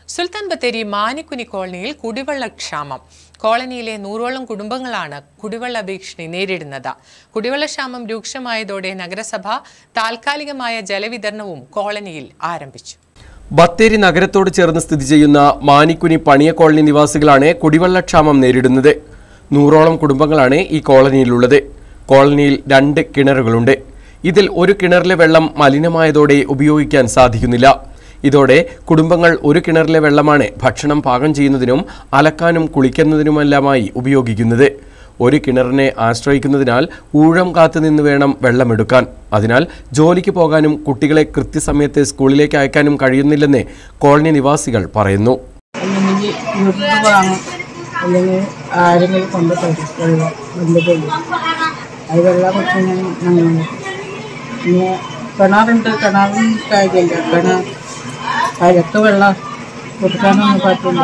സുൽത്താൻ ബത്തേരി മാനിക്കുനി കോളനിയിൽ കുടിവെള്ളക്ഷാമം കോളനിയിലെ നൂറോളം കുടുംബങ്ങളാണ് കുടിവെള്ള ഭീഷണി നേരിടുന്നത് കുടിവെള്ളക്ഷാമം രൂക്ഷമായതോടെ നഗരസഭ താൽക്കാലികമായ ജലവിതരണവും കോളനിയിൽ ആരംഭിച്ചു ബത്തേരി നഗരത്തോട് ചേർന്ന് സ്ഥിതി ചെയ്യുന്ന മാനിക്കുനി പണിയ കോളനി നിവാസികളാണ് കുടിവെള്ളക്ഷാമം നേരിടുന്നത് നൂറോളം കുടുംബങ്ങളാണ് ഈ കോളനിയിലുള്ളത് കോളനിയിൽ രണ്ട് കിണറുകളുണ്ട് ഇതിൽ ഒരു കിണറിലെ വെള്ളം മലിനമായതോടെ ഉപയോഗിക്കാൻ സാധിക്കുന്നില്ല ഇതോടെ കുടുംബങ്ങൾ ഒരു കിണറിലെ വെള്ളമാണ് ഭക്ഷണം പാകം ചെയ്യുന്നതിനും അലക്കാനും കുളിക്കുന്നതിനുമെല്ലാമായി ഉപയോഗിക്കുന്നത് ഒരു കിണറിനെ ആശ്രയിക്കുന്നതിനാൽ ഊഴം കാത്തുനിന്ന് വേണം വെള്ളമെടുക്കാൻ അതിനാൽ ജോലിക്ക് പോകാനും കുട്ടികളെ കൃത്യസമയത്ത് സ്കൂളിലേക്ക് അയക്കാനും കഴിയുന്നില്ലെന്ന് കോളനി നിവാസികൾ പറയുന്നു അല്ലെങ്കിൽ യൂട്യൂബ് വാങ്ങും അല്ലെങ്കിൽ ആരെങ്കിലും കൊണ്ട് തരും വെള്ളം ബന്ധുക്കളിൽ അത് വെള്ളം കുടിക്കാൻ ഞങ്ങൾ പിന്നെ കിണറുണ്ട് കിണറിന് കാര്യമില്ല കിണർ അതിലൊക്കെ വെള്ളം കൊടുക്കാനൊന്നും പറ്റില്ല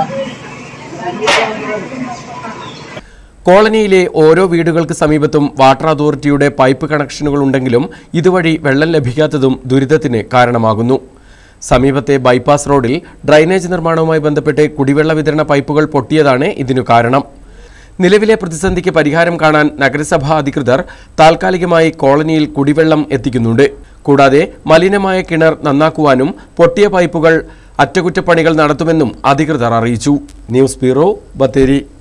കോളനിയിലെ ഓരോ വീടുകൾക്ക് സമീപത്തും വാട്ടർ അതോറിറ്റിയുടെ പൈപ്പ് കണക്ഷനുകൾ ഉണ്ടെങ്കിലും ഇതുവഴി വെള്ളം ലഭിക്കാത്തതും ദുരിതത്തിന് കാരണമാകുന്നു സമീപത്തെ ബൈപ്പാസ് റോഡിൽ ഡ്രൈനേജ് നിർമ്മാണവുമായി ബന്ധപ്പെട്ട് കുടിവെള്ള വിതരണ പൈപ്പുകൾ പൊട്ടിയതാണ് ഇതിനു കാരണം നിലവിലെ പ്രതിസന്ധിക്ക് പരിഹാരം കാണാൻ നഗരസഭാ അധികൃതർ താൽക്കാലികമായി കോളനിയിൽ കുടിവെള്ളം എത്തിക്കുന്നുണ്ട് കൂടാതെ മലിനമായ കിണർ നന്നാക്കുവാനും പൊട്ടിയ പൈപ്പുകൾ അറ്റകുറ്റപ്പണികൾ നടത്തുമെന്നും അധികൃതർ അറിയിച്ചു ന്യൂസ് ബ്യൂറോ ബത്തേരി